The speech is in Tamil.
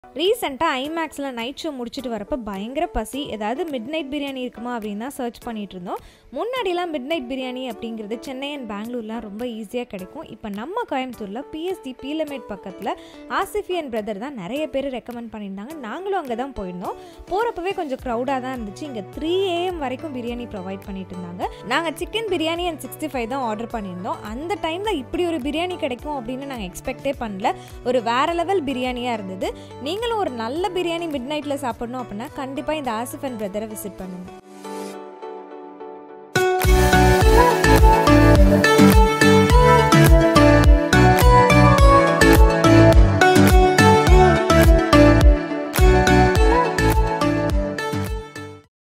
ரீசெண்டாக ஐமேக்ஸில் நைட் ஷோ முடிச்சுட்டு வரப்போ பயங்கர பசி ஏதாவது மிட் நைட் பிரியாணி இருக்குமா அப்படின்னு தான் சர்ச் பண்ணிட்டு இருந்தோம் முன்னாடிலாம் மிட் நைட் பிரியாணி அப்படிங்கிறது சென்னை அண்ட் பெங்களூர்லாம் ரொம்ப ஈஸியாக கிடைக்கும் இப்போ நம்ம கோயம்புத்தூரில் பிஎஸ்டி பீலமேட் பக்கத்தில் ஆசிஃபி அண்ட் பிரதர் தான் நிறைய பேர் ரெக்கமெண்ட் பண்ணியிருந்தாங்க நாங்களும் அங்கே தான் போயிருந்தோம் போகிறப்பவே கொஞ்சம் க்ரௌடாக தான் இருந்துச்சு இங்கே த்ரீ ஏஎம் வரைக்கும் பிரியாணி ப்ரொவைட் பண்ணிட்டு இருந்தாங்க நாங்கள் chicken biryani and sixty five தான் ஆர்டர் பண்ணியிருந்தோம் அந்த டைமில் இப்படி ஒரு பிரியாணி கிடைக்கும் அப்படின்னு நாங்கள் எக்ஸ்பெக்டே பண்ணல ஒரு வேறு லெவல் பிரியாணியாக இருந்தது நீங்களும் ஒரு நல்ல பிரியாணி மிட் நைட்டில் சாப்பிடணும் அப்படின்னா கண்டிப்பாக இந்த ஆசிஃப் அண்ட் பிரதரை விசிட் பண்ணுங்கள்